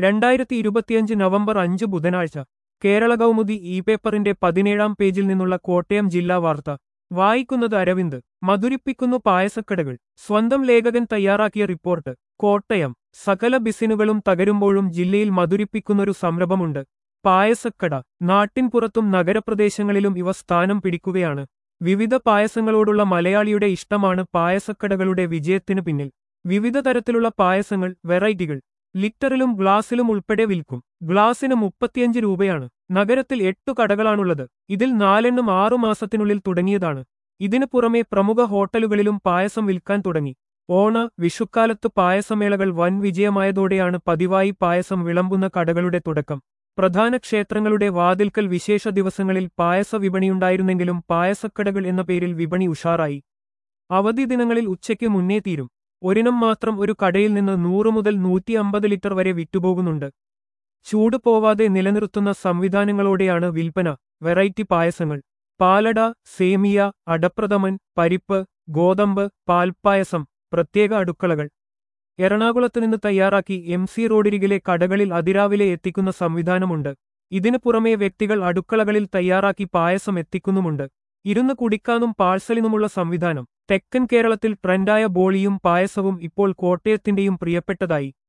രണ്ടായിരത്തി ഇരുപത്തിയഞ്ച് നവംബർ അഞ്ച് ബുധനാഴ്ച കേരള കൗമുദി ഇ പേപ്പറിന്റെ പതിനേഴാം പേജിൽ നിന്നുള്ള കോട്ടയം ജില്ലാ വാർത്ത വായിക്കുന്നത് അരവിന്ദ് മധുരിപ്പിക്കുന്നു പായസക്കടകൾ സ്വന്തം ലേഖകൻ തയ്യാറാക്കിയ റിപ്പോർട്ട് കോട്ടയം സകല ബിസിനുകളും തകരുമ്പോഴും ജില്ലയിൽ മധുരിപ്പിക്കുന്നൊരു സംരംഭമുണ്ട് പായസക്കട നാട്ടിൻപുറത്തും നഗരപ്രദേശങ്ങളിലും ഇവ സ്ഥാനം പിടിക്കുകയാണ് വിവിധ പായസങ്ങളോടുള്ള മലയാളിയുടെ ഇഷ്ടമാണ് പായസക്കടകളുടെ വിജയത്തിനു പിന്നിൽ വിവിധ തരത്തിലുള്ള പായസങ്ങൾ വെറൈറ്റികൾ ലിറ്ററിലും ഗ്ലാസിലും ഉൾപ്പെടെ വിൽക്കും ഗ്ലാസിന് മുപ്പത്തിയഞ്ച് രൂപയാണ് നഗരത്തിൽ എട്ടു കടകളാണുള്ളത് ഇതിൽ നാലെണ്ണം ആറു മാസത്തിനുള്ളിൽ തുടങ്ങിയതാണ് ഇതിനു പുറമെ പ്രമുഖ ഹോട്ടലുകളിലും പായസം വിൽക്കാൻ തുടങ്ങി ഓണ വിഷുക്കാലത്ത് പായസമേളകൾ വൻ വിജയമായതോടെയാണ് പതിവായി പായസം വിളമ്പുന്ന കടകളുടെ തുടക്കം പ്രധാന ക്ഷേത്രങ്ങളുടെ വാതിൽക്കൽ വിശേഷ ദിവസങ്ങളിൽ പായസ വിപണിയുണ്ടായിരുന്നെങ്കിലും പായസക്കടകൾ എന്ന പേരിൽ വിപണി ഉഷാറായി അവധി ദിനങ്ങളിൽ ഉച്ചയ്ക്ക് മുന്നേ തീരും ഒരിനം മാത്രം ഒരു കടയിൽ നിന്ന് നൂറ് മുതൽ നൂറ്റി അമ്പത് ലിറ്റർ വരെ വിറ്റുപോകുന്നുണ്ട് ചൂട് പോവാതെ നിലനിർത്തുന്ന സംവിധാനങ്ങളോടെയാണ് വിൽപ്പന വെറൈറ്റി പായസങ്ങൾ പാലട സേമിയ അടപ്രഥമൻ പരിപ്പ് ഗോതമ്പ് പാൽപ്പായസം പ്രത്യേക അടുക്കളകൾ എറണാകുളത്ത് നിന്ന് തയ്യാറാക്കി എം സി റോഡിരികിലെ കടകളിൽ അതിരാവിലെ എത്തിക്കുന്ന സംവിധാനമുണ്ട് ഇതിനു പുറമെ വ്യക്തികൾ അടുക്കളകളിൽ തയ്യാറാക്കി പായസം എത്തിക്കുന്നുമുണ്ട് ഇരുന്ന് കുടിക്കാനും പാഴ്സലിനുമുള്ള സംവിധാനം തെക്കൻ കേരളത്തിൽ ട്രെൻഡായ ബോളിയും പായസവും ഇപ്പോൾ കോട്ടയത്തിന്റെയും പ്രിയപ്പെട്ടതായി